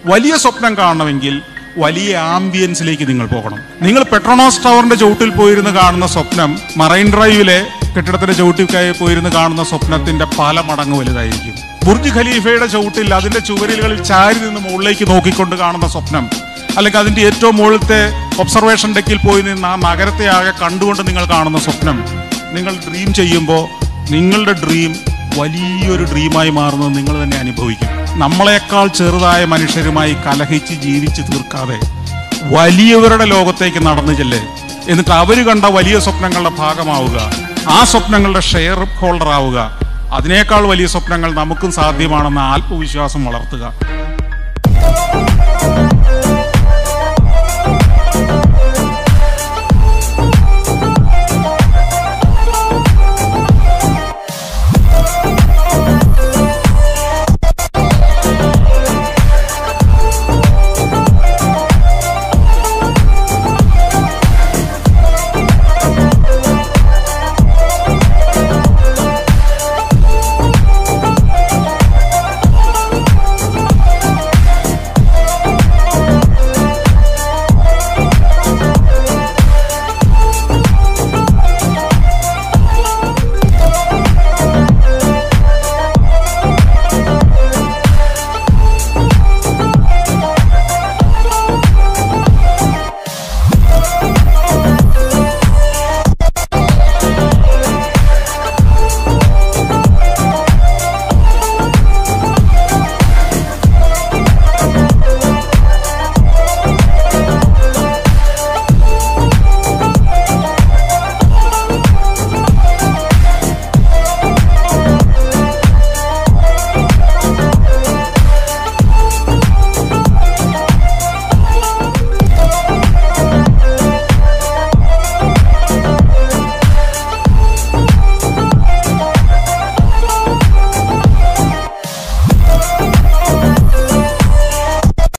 വലിയ സ്വപ്നം കാണണമെങ്കിൽ വലിയ ആംബിയൻസിലേക്ക് നിങ്ങൾ പോകണം നിങ്ങൾ പെട്രോണോസ് ടവറിന്റെ ചുവട്ടിൽ പോയിരുന്ന് കാണുന്ന സ്വപ്നം മറൈൻ ഡ്രൈവിലെ കെട്ടിടത്തിന്റെ ചുവട്ടിൽ പോയിരുന്ന് കാണുന്ന സ്വപ്നത്തിന്റെ പല മടങ്ങ് വലുതായിരിക്കും ബുർജ് ഖലീഫയുടെ ചുവട്ടിൽ അതിന്റെ ചുവരുകളിൽ ചാരി നിന്ന് മുകളിലേക്ക് നോക്കിക്കൊണ്ട് കാണുന്ന സ്വപ്നം അല്ലെങ്കിൽ അതിന്റെ ഏറ്റവും മുകളിലത്തെ ഒബ്സർവേഷൻ ഡെക്കിൽ പോയി നിന്ന് ആ നഗരത്തെ ആകെ കണ്ടുകൊണ്ട് നിങ്ങൾ കാണുന്ന സ്വപ്നം നിങ്ങൾ ഡ്രീം ചെയ്യുമ്പോൾ നിങ്ങളുടെ ഡ്രീം വലിയൊരു ഡ്രീമായി മാറുന്നത് നിങ്ങൾ തന്നെ അനുഭവിക്കും നമ്മളെക്കാൾ ചെറുതായ മനുഷ്യരുമായി കലഹിച്ച് ജീവിച്ച് തീർക്കാതെ വലിയവരുടെ ലോകത്തേക്ക് നടന്നു ചെല്ല് എന്നിട്ട് അവർ കണ്ട വലിയ സ്വപ്നങ്ങളുടെ ഭാഗമാവുക ആ സ്വപ്നങ്ങളുടെ ഷെയർ ഹോൾഡർ ആവുക അതിനേക്കാൾ വലിയ സ്വപ്നങ്ങൾ നമുക്കും സാധ്യമാണെന്ന ആത്മവിശ്വാസം വളർത്തുക